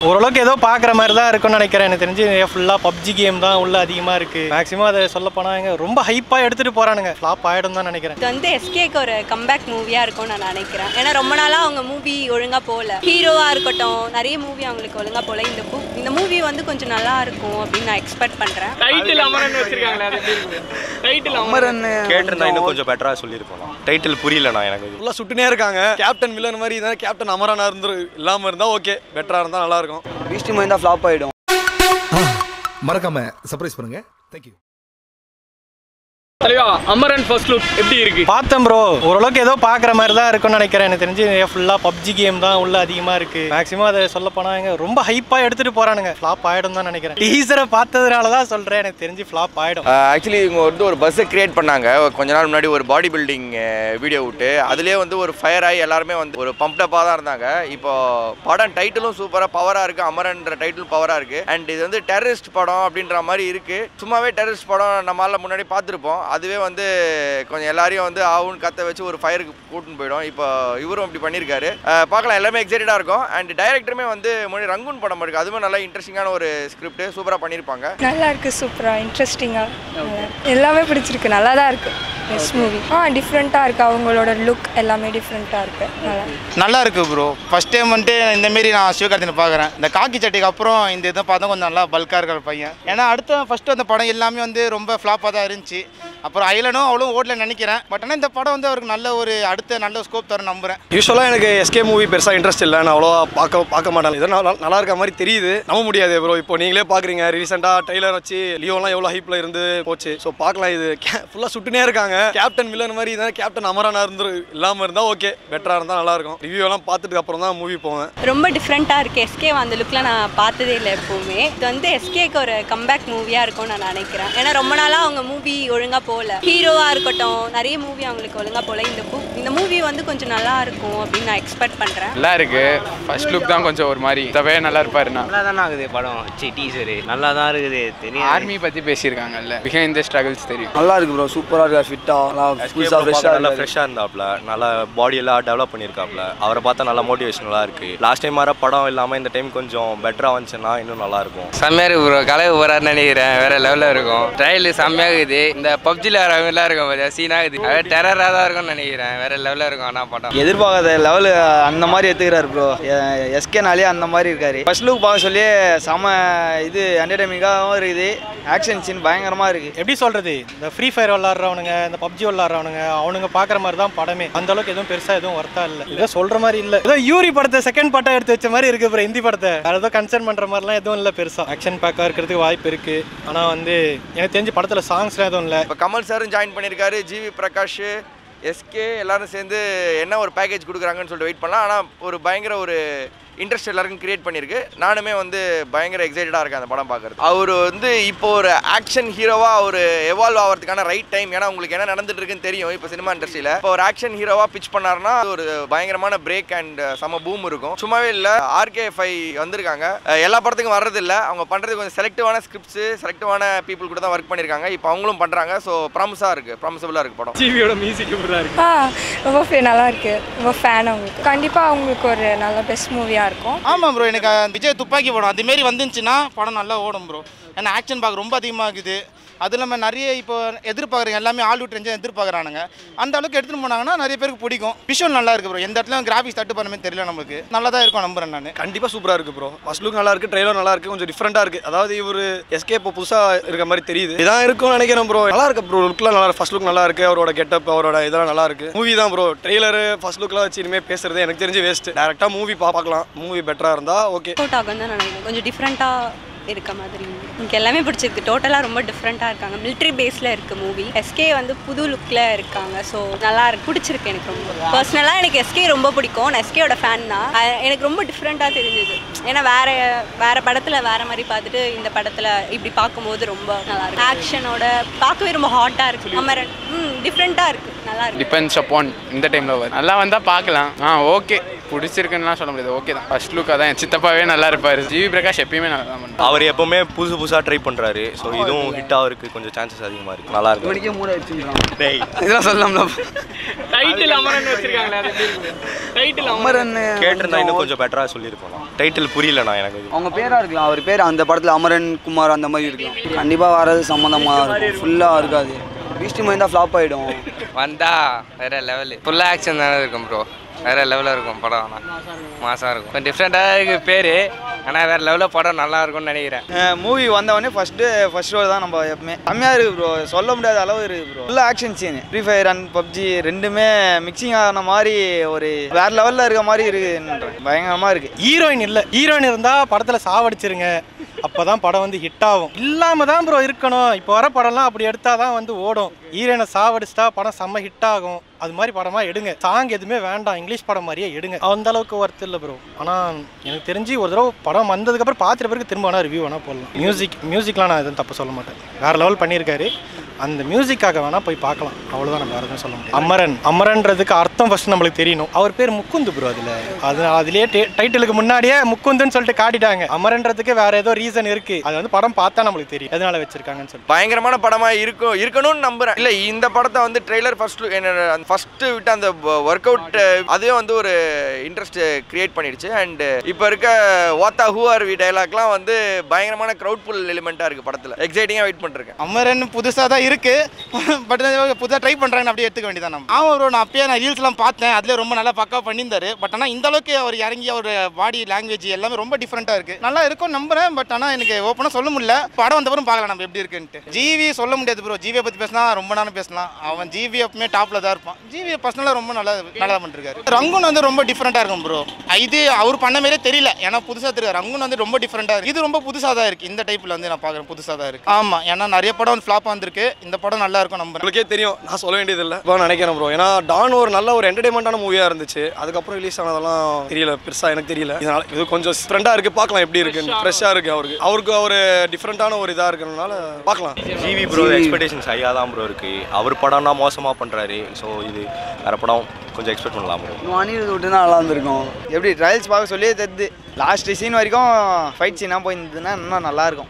ஓரளவுக்கு ஏதோ பார்க்குற மாதிரி தான் இருக்கும்னு நினைக்கிறேன் எனக்கு தெரிஞ்சு ஃபுல்லாக பப்ஜி கேம் தான் உள்ள அதிகமாக இருக்குது மேக்ஸிமம் அதை சொல்ல போனாங்க ரொம்ப ஹைப்பாக எடுத்துகிட்டு போகிறானுங்க ஃப்ளாப் ஆகிடும் தான் நினைக்கிறேன் இது வந்து எஸ்கேக்கு ஒரு கம்பேக் மூவியாக இருக்கும்னு நான் நினைக்கிறேன் ஏன்னா ரொம்ப நாளாக அவங்க மூவி ஒழுங்காக போகல ஹீரோவாக இருக்கட்டும் நிறைய மூவி அவங்களுக்கு ஒழுங்காக போகல இந்த book- இந்த மூவி வந்து கொஞ்சம் நல்லா இருக்கும் அப்படின்னு நான் எக்ஸ்பெக்ட் பண்ணுறேன் டைட்டில் அமரன் வச்சிருக்காங்களே அது எப்படி இருக்கு டைட்டில் அமரன் கேட்டிருந்தா இன்னும் கொஞ்சம் பெட்டராக சொல்லியிருப்போம் டைட்டில் புரியலண்ணா எனக்கு இது. ஃபுல்லாக சுட்டுனே இருக்காங்க கேப்டன் வில்லன் மாதிரி இருந்தால் கேப்டன் அமரனா இருந்து இல்லாமல் இருந்தால் ஓகே பெட்டராக இருந்தால் நல்லா இருக்கும் பீஸ்டி மாதிரி தான் ஃப்ளாப் ஆகிடும் மறக்காம சர்ப்ரைஸ் பண்ணுங்க தேங்க்யூ தலைவா அமரன் ஃபர்ஸ்ட் லுக் எப்படி இருக்கு பார்த்தேன் ப்ரோ ஓரளவுக்கு ஏதோ பார்க்குற மாதிரி தான் இருக்கும்னு நினைக்கிறேன் எனக்கு தெரிஞ்சு ஃபுல்லாக பப்ஜி கேம் தான் உள்ள அதிகமாக இருக்குது மேக்ஸிமம் அதை சொல்ல போனாங்க ரொம்ப ஹைப்பாக எடுத்துகிட்டு போகிறானுங்க ஃப்ளாப் ஆகிடும் தான் நினைக்கிறேன் டீசரை பார்த்ததுனால தான் சொல்கிறேன் எனக்கு தெரிஞ்சு ஃப்ளாப் ஆகிடும் ஆக்சுவலி இவங்க வந்து ஒரு பஸ்ஸை கிரியேட் பண்ணாங்க கொஞ்ச நாள் முன்னாடி ஒரு பாடி பில்டிங் வீடியோ விட்டு அதுலேயே வந்து ஒரு ஃபயர் ஆகி எல்லாருமே வந்து ஒரு பம்ப்டப்பாக தான் இருந்தாங்க இப்போ படம் டைட்டிலும் சூப்பராக பவராக இருக்குது அமரன்ற டைட்டில் பவராக இருக்குது அண்ட் இது வந்து டெரரிஸ்ட் படம் அப்படின்ற மாதிரி இருக்குது சும்மாவே டெரரிஸ்ட் படம் நம்மளால முன்னாடி பார்த்துருப்போம் அதுவே வந்து கொஞ்சம் எல்லாரையும் வந்து ஆவுன்னு கத்த வச்சு ஒரு ஃபயருக்கு கூட்டின்னு போயிடும் இப்போ இவரும் இப்படி பண்ணியிருக்காரு அஹ் பார்க்கலாம் எல்லாமே எக்ஸைட்டடாக இருக்கும் அண்ட் டைரக்டருமே வந்து முன்னாடி ரங்கூன் படம் இருக்குது அதுவும் நல்லா இன்ட்ரெஸ்டிங்கான ஒரு ஸ்கிரிப்ட் சூப்பராக பண்ணியிருப்பாங்க நல்லா இருக்கு சூப்பராக இன்ட்ரெஸ்டிங்காக எல்லாமே பிடிச்சிருக்கு நல்லா தான் இருக்கு பெஸ்ட் மூவி ஆ டிஃப்ரெண்ட்டாக இருக்கு அவங்களோட லுக் எல்லாமே டிஃப்ரெண்ட்டாக இருக்கு நல்லா நல்லா இருக்கு ப்ரோ ஃபர்ஸ்ட் டைம் வந்துட்டு இந்த மாரி நான் சிவகார்த்தினை பார்க்குறேன் இந்த காக்கி சட்டைக்கு அப்புறம் இந்த இதை பார்த்தா கொஞ்சம் நல்லா பல்காக இருக்கிற பையன் ஏன்னா அடுத்த ஃபர்ஸ்ட் அந்த படம் எல்லாமே வந்து ரொம்ப ஃப்ளாப்பாக தான் இருந்துச்சு அப்புறம் ஐலனும் அவ்வளோ ஓடல நினைக்கிறேன் பட் ஆனால் இந்த படம் வந்து அவருக்கு நல்ல ஒரு அடுத்த நல்ல ஸ்கோப் தர நம்புறேன் யூஸ்வலாக எனக்கு எஸ்கே மூவி பெருசாக இன்ட்ரெஸ்ட் இல்லை நான் அவ்வளோவா பார்க்க பார்க்க மாட்டேன் இது நல்லா நல்லா இருக்க மாதிரி தெரியுது நம்ப முடியாது ப்ரோ இப்போ நீங்களே பார்க்குறீங்க ரீசெண்டாக ட்ரெய்லர் வச்சு லியோலாம் எவ்வளோ ஹைப்பில் இருந்து போச்சு ஸோ பார்க்கலாம் இது ஃபுல்லாக சுட்டுனே இருக்காங்க கேப்டன் வில்லன் மாதிரி இருந்தால் கேப்டன் அமரனா இருந்து இல்லாமல் இருந்தால் ஓகே பெட்டராக இருந்தால் நல்லாயிருக்கும் ரிவ்யூ எல்லாம் பார்த்துட்டு அப்புறம் தான் மூவி போவேன் ரொம்ப டிஃப்ரெண்ட்டாக இருக்குது எஸ்கே அந்த லுக்கில் நான் பார்த்ததே இல்லை எப்போவுமே இது வந்து எஸ்கேக்கு ஒரு கம்பேக் மூவியாக இருக்கும்னு நான் நினைக்கிறேன் ஏன்னா ரொம்ப நாளாக அவங்க மூவி ஒழுங்காக போகல ஹீரோவாக இருக்கட்டும் நிறைய மூவி அவங்களுக்கு ஒழுங்காக போகல இந்த book- இந்த மூவி வந்து கொஞ்சம் நல்லா இருக்கும் அப்படின்னு நான் எக்ஸ்பெக்ட் பண்ணுறேன் நல்லா இருக்கு ஃபர்ஸ்ட் லுக் தான் கொஞ்சம் ஒரு மாதிரி தவே நல்லா இருப்பாருண்ணா நல்லா தானே ஆகுது படம் சி டீசரு நல்லா தான் இருக்குது தெரியும் ஆர்மி பத்தி பேசியிருக்காங்கல்ல பிஹைண்ட் த ஸ்ட்ரகிள்ஸ் தெரியும் நல்லா இருக்கு ப்ரோ சூப்பராக இருக்கா ஃபிட்டாக நல்லா புதுசாக பார்க்க நல்லா ஃப்ரெஷ்ஷாக ஃப்ரெஷ்ஷாக இருந்தாப்ல நல்லா பாடி எல்லாம் டெவலப் பண்ணியிருக்காப்ல அவரை பார்த்தா நல்லா மோட்டிவேஷனலாக இருக்கு லாஸ்ட் டைம் வர படம் இல்லாமல் இந்த டைம் கொஞ்சம் பெட்டராக வந்துச்சுன்னா இன்னும் நல்லா இருக்கும் செம்மையாக இருக்கு ப்ரோ கலவு போகிறாருன்னு நினைக்கிறேன் வேற லெவலில் இருக்கும் ட்ரையல் செம்மையாக இருக்குது இந்த பப்ஜியில் வரவங்களாம் இருக்கும் பார்த்தியா சீனாகுது அது டெரராக தான் இருக்கும்னு நினைக்கிறேன் வேற லெவலில் இருக்கும் ஆனால் படம் எதிர்பார்க்காத லெவலு அந்த மாதிரி எடுத்துக்கிறாரு ப்ரோ எஸ்கேனாலே அந்த மாதிரி இருக்காரு ஃபர்ஸ்ட் லுக் பார்க்க சொல்லி செம இது என்டர்டைமிங்காகவும் இருக்குது ஆக்ஷன் சீன் பயங்கரமாக இருக்குது எப்படி சொல்கிறது இந்த ஃப்ரீ ஃபயர் விளாட்றவனுங்க இந்த பப்ஜி விளாட்றவனுங்க அவனுங்க பார்க்குற மாதிரி தான் படமே அந்த அளவுக்கு எதுவும் பெருசாக எதுவும் ஒர்த்தா இல்லை இதை சொல்கிற மாதிரி இல்லை ஏதோ யூரி படத்தை செகண்ட் பாட்டாக எடுத்து வச்ச மாதிரி இருக்கு அப்புறம் ஹிந்தி படத்தை வேறு ஏதோ கன்சர்ன் பண்ணுற மாதிரிலாம் எதுவும் இல்லை பெருசாக ஆக்ஷன் பேக்காக இருக்கிறதுக்கு வாய்ப்பு இருக்குது ஆனால் வந்து எனக்கு தெரிஞ்ச படத்தில் சாங்ஸ்லாம் எதுவும் இல்லை இப்போ கமல் சாரும் ஜாயின் பண்ணியிருக்காரு ஜிவி பிரகாஷ் எஸ்கே எல்லாரும் சேர்ந்து என்ன ஒரு பேக்கேஜ் கொடுக்குறாங்கன்னு சொல்லிட்டு வெயிட் பண்ணலாம் ஆனால் ஒரு பயங்கர ஒரு இன்ட்ரெஸ்ட் எல்லாருக்கும் கிரியேட் பண்ணியிருக்கு நானுமே வந்து பயங்கர எக்ஸைட்டடாக இருக்கேன் அந்த படம் பார்க்குறது அவர் வந்து இப்போ ஒரு ஆக்ஷன் ஹீரோவாக அவர் எவால்வ் ஆகிறதுக்கான ரைட் டைம் ஏன்னா உங்களுக்கு என்ன நடந்துட்டு இருக்குன்னு தெரியும் இப்போ சினிமா இண்டஸ்ட்ரியில் இப்போ ஒரு ஆக்ஷன் ஹீரோவாக பிச் பண்ணாருன்னா அது ஒரு பயங்கரமான பிரேக் அண்ட் செம பூம் இருக்கும் சும்மாவே இல்லை ஆர்கே ஃபைவ் வந்திருக்காங்க அஹ் எல்லா படத்துக்கும் வர்றது இல்லை அவங்க பண்ணுறது கொஞ்சம் செலக்டிவான ஸ்கிரிப்ட்ஸு செலக்டிவான பீப்புள் கூட தான் ஒர்க் பண்ணியிருக்காங்க இப்போ அவங்களும் பண்ணுறாங்க ஸோ ப்ராமிஸாக இருக்குது ப்ராமிசபிளாக இருக்குது படம் ஜிவியோட மியூசிக் இப்படி இருக்கு ஆ ரொம்ப ஃபே- நல்லா இருக்கு ரொம்ப ஃபேன் அவங்களுக்கு கண்டிப்பாக அவங்களுக்கு ஒரு நல்ல பெஸ்ட் மூவியாக இருக்கும் ஆமாம் ப்ரோ எனக்கு அந்த விஜய் துப்பாக்கி படம் அதுமாரி வந்துச்சுன்னா படம் நல்லா ஓடும் ப்ரோ ஏன்னா ஆக்ஷன் பார்க்க ரொம்ப அதிகமாக இருக்குது அது இல்லாமல் நிறைய இப்போ எதிர்பார்க்குறீங்க எல்லாமே ஹாலிவுட் ரேஞ்சு எதிர்பார்க்குறானுங்க அந்த அளவுக்கு எடுத்துகிட்டு போனாங்கன்னா நிறைய பேருக்கு பிடிக்கும் விஷுவல் நல்லா இருக்கு ப்ரோ எந்த இடத்துல கிராஃபிக்ஸ் தட்டு பண்ண மாதிரி தெரியல நமக்கு நல்லா தான் இருக்கும் நம்புறேன் நான் கண்டிப்பாக சூப்பராக இருக்குது ப்ரோ ஃபர்ஸ்ட் லுக் நல்லா இருக்கு ட்ரெய்லர் நல்லா இருக்கு கொஞ்சம் டிஃப்ரெண்ட்டாக இருக்குது அதாவது இவர் எஸ்கே இப்போ புதுசாக இருக்க மாதிரி தெரியுது இதான் இருக்கும்னு நினைக்கிறேன் ப்ரோ நல்லா இருக்கு ப்ரோ லுக்லாம் நல்லா ஃபர்ஸ்ட் லுக் நல்லா இருக்கு அவரோட கெட்டப் அவரோட இதெல்லாம் நல்லா இருக்கு மூவி தான் ப்ரோ ட்ரெய்லர் ஃபர்ஸ்ட் லுக்லாம் வச்சு இனிமேல் பேசுறது எனக்கு தெரிஞ்சு வேஸ்ட் டேரெக்டாக மூவி பார்க்கலாம் மூவி பெட்டராக இருந்தால் ஓகே அவுட் ஆகும் தான் நினைக்கிறேன் கொஞ்சம் டிஃப்ரெண்ட்டாக இருக்க மாதிரி எனக்கு எல்லாமே பிடிச்சிருக்கு டோட்டலாக ரொம்ப டிஃப்ரெண்ட்டாக இருக்காங்க மிலிட்ரி பேஸில் இருக்குது மூவி எஸ்கே வந்து புது லுக்கில் இருக்காங்க ஸோ நல்லா இருக்கு பிடிச்சிருக்கு எனக்கு ரொம்ப பர்சனலாக எனக்கு எஸ்கே ரொம்ப பிடிக்கும் நான் எஸ்கேயோட ஃபேன் தான் அஹ் எனக்கு ரொம்ப டிஃப்ரெண்ட்டாக தெரிஞ்சுது ஏன்னா வேற வேற படத்தில் வேற மாதிரி பார்த்துட்டு இந்த படத்தில் இப்படி பார்க்கும்போது ரொம்ப நல்லா இருக்கு ஆக்ஷனோட பார்க்கவே ரொம்ப ஹாட்டாக இருக்கு அமரன் ம் டிஃப்ரெண்ட்டாக இருக்குது நல்லா இருக்கு டிபெண்ட்ஸ் அப்பான் இந்த டைமில் வரும் நல்லா வந்தால் பார்க்கலாம் ஆ ஓகே பிடிச்சிருக்குன்னுலாம் சொல்ல முடியாது ஓகே தான் ஃபர்ஸ்ட் லுக்காக தான் என் சித்தப்பாவே நல்லா இருப்பார் ஜிவி பிரகாஷ் எப்பயுமே நல்லா தான் பண்ணுவார் அவர் எப்பவுமே புதுசு புதுசாக ட்ரை பண்ணுறாரு ஸோ இதுவும் ஹிட் ஆகிறதுக்கு கொஞ்சம் சான்சஸ் அதிகமாக இருக்குது நல்லா இருக்கும் மணிக்கே மூணு ஆயிடுச்சுன்றான் டேய் இதெல்லாம் சொல்லலாம்ல டைட்டில் அமரன் வச்சிருக்காங்களே அது டைட்டில் அமரன் கேட்டிருந்தா இன்னும் கொஞ்சம் பெட்டராக சொல்லியிருப்போம் டைட்டில் புரியலண்ணா எனக்கு இது. அவங்க பேரா இருக்கலாம் அவர் பேர் அந்த படத்தில் அமரன் குமார் அந்த மாதிரி இருக்கலாம் கண்டிப்பாக வர்றது சம்மந்தமாக இருக்கும் ஃபுல்லாக இருக்காது பீஸ்டி மாதிரி தான் ஃப்ளாப் ஆகிடும் வந்தா வேற லெவலு ஃபுல்லாக ஆக்ஷன் தானே இருக்கும் ப்ரோ வேற லெவலில் இருக்கும் படம் ஆனால் மாசாக இருக்கும் கொஞ்சம் டிஃப்ரெண்ட்டாக இருக்கு பேர் ஆனால் வேற லெவலில் படம் நல்லா இருக்கும்னு நினைக்கிறேன் மூவி வந்தவொடனே ஃபஸ்ட்டு ஃபர்ஸ்ட் ஷோ தான் நம்ம எப்பவுமே செம்மையாக இருக்குது ப்ரோ சொல்ல முடியாத அளவு இருக்குது ப்ரோ ஃபுல்லாக action scene free fire and PUBG ரெண்டுமே மிக்சிங் ஆன மாதிரி ஒரு வேற லெவலில் இருக்க மாதிரி இருக்குன்றேன் பயங்கரமாக இருக்குது ஹீரோயின் இல்லை ஹீரோயின் இருந்தால் படத்தில் சாவடிச்சிருங்க அப்போ தான் படம் வந்து ஹிட் ஆகும் இல்லாமல் தான் ப்ரோ இருக்கணும் இப்போ வர படம்லாம் அப்படி எடுத்தால் தான் வந்து ஓடும் ஹீரோயினை சாவடிச்சிட்டா படம் செம்ம ஹிட் ஆகும் அது மாதிரி படமாக எடுங்க சாங் எதுவுமே வேண்டாம் இங்கிலீஷ் படம் மாதிரியே எடுங்க அந்த அளவுக்கு ஒர்த் இல்லை ப்ரோ ஆனால் எனக்கு தெரிஞ்சு ஒரு தடவை படம் வந்ததுக்கப்புறம் பார்த்துட்ட பிறகு திரும்ப வேணால் ரிவ்யூ வேணால் போடலாம் மியூசிக் மியூசிக்லாம் நான் எதுவும் தப்பு சொல்ல மாட்டேன் வேறு லெவல் பண்ணியிருக்காரு அந்த மியூசிக்காக வேணால் போய் பார்க்கலாம் அவ்வளோதான் நம்ம வேறு எதுவும் சொல்ல முடியும் அமரன் அமரன்றதுக்கு அர்த்தம் ஃபர்ஸ்ட் நம்மளுக்கு தெரியணும் அவர் பேர் முக்குந்து ப்ரோ அதில் அது அதுலேயே டைட்டிலுக்கு முன்னாடியே முக்குந்துன்னு சொல்லிட்டு காட்டிட்டாங்க அமரன்றதுக்கு வேற ஏதோ ரீசன் இருக்கு அது வந்து படம் பார்த்தா நம்மளுக்கு தெரியும் எதனால வச்சிருக்காங்கன்னு சொல்லி பயங்கரமான படமா இருக்கும் இருக்கணும்னு நம்புறேன் இல்ல இந்த படத்தை வந்து ட்ரெய்லர் ஃபர்ஸ்ட் என்ன ஃபர்ஸ்ட் விட்டு அந்த ஒர்க் அவுட் அதுவே வந்து ஒரு இன்ட்ரெஸ்ட் கிரியேட் பண்ணிடுச்சு அண்ட் இப்போ இருக்க வாத்தா ஹூ ஆர் வி டைலாக்லாம் வந்து பயங்கரமான க்ரௌட் புல் எலிமெண்ட்டாக இருக்கு படத்தில் எக்ஸைட்டிங்காக வெயிட் பண்ணிருக்கேன் அமரன் புதுசாக தான் இருக்கு பட் புதுசாக ட்ரை பண்ணுறாங்கன்னு அப்படியே எடுத்துக்க வேண்டியதான் நம்ம ஆமாம் ப்ரோ நான் அப்பயே நான் ரீல்ஸ்லாம் பார்த்தேன் அதில் ரொம்ப நல்லா பக்கா பண்ணியிருந்தாரு பட் ஆனால் இந்த அளவுக்கு அவர் இறங்கி அவர் பாடி லாங்குவேஜ் எல்லாமே ரொம்ப டிஃப்ரெண்ட்டாக இருக்கு நல்லா இருக்கும் நம்புறேன் பட் ஆனால் எனக்கு ஓப்பனாக சொல்ல முடியல படம் வந்தப்பறம் பார்க்கலாம் நம்ம எப்படி இருக்குன்ட்டு ஜிவி சொல்ல முடியாது ப்ரோ ஜிவியை பற்றி பேசினா ரொம்ப நேரம் பேசலாம் அவன் ஜிவி எப்பவுமே டாப்பில் தான் இருப்பான் ஜிவி பர்சனலாக ரொம்ப நல்லா நல்லா பண்ணிருக்காரு ரங்குன் வந்து ரொம்ப டிஃப்ரெண்ட்டாக இருக்கும் ப்ரோ இது அவர் பண்ண மாதிரியே தெரியல ஏன்னா புதுசாக தெரியாது ரங்குன் வந்து ரொம்ப டிஃப்ரெண்ட்டாக இருக்கு இது ரொம்ப புதுசாக தான் இருக்கு இந்த டைப்பில் வந்து நான் பார்க்குறேன் புதுசாக தான் இருக்கு ஆமாம் ஏன்னா நிறைய படம் வந்து ஃப்ளாப் வந்திருக்கு இந்த படம் நல்லா இருக்கும் நம்புறேன் உங்களுக்கே தெரியும் நான் சொல்ல வேண்டியதில்லை இப்போ நினைக்கிறேன் ப்ரோ ஏன்னா டான் ஒரு நல்ல ஒரு என்டர்டைன்மெண்ட்டான மூவியாக இருந்துச்சு அதுக்கப்புறம் ரிலீஸ் ஆனதெல்லாம் தெரியல பெருசாக எனக்கு தெரியல இதனால இது கொஞ்சம் ஃப்ரெண்டாக இருக்குது பார்க்கலாம் எப்படி இருக்குன்னு ஃப்ரெஷ்ஷாக இருக்குது அவருக்கு அவருக்கு ஒரு டிஃப்ரெண்ட்டான ஒரு இதாக இருக்கிறதுனால பார்க்கலாம் ஜிவி ப்ரோ எக்ஸ்பெக்டேஷன்ஸ் ஹையாக தான் ப்ரோ இருக்குது அவர் படம்னா மோசமாக பண்ணுறாரு ஸோ இது வேறு படம் கொஞ்சம் எக்ஸ்பெக்ட் பண்ணலாம் ப்ரோ இன்னும் அனிருத் விட்டுனா நல்லா இருந்திருக்கும் எப்படி ட்ரையல்ஸ் பார்க்க சொல்லியே தெரியுது லாஸ்ட் சீன் வரைக்கும் ஃபைட் சீனாக போயிருந்ததுன்னா இன்னும் நல்லா இருக்கும்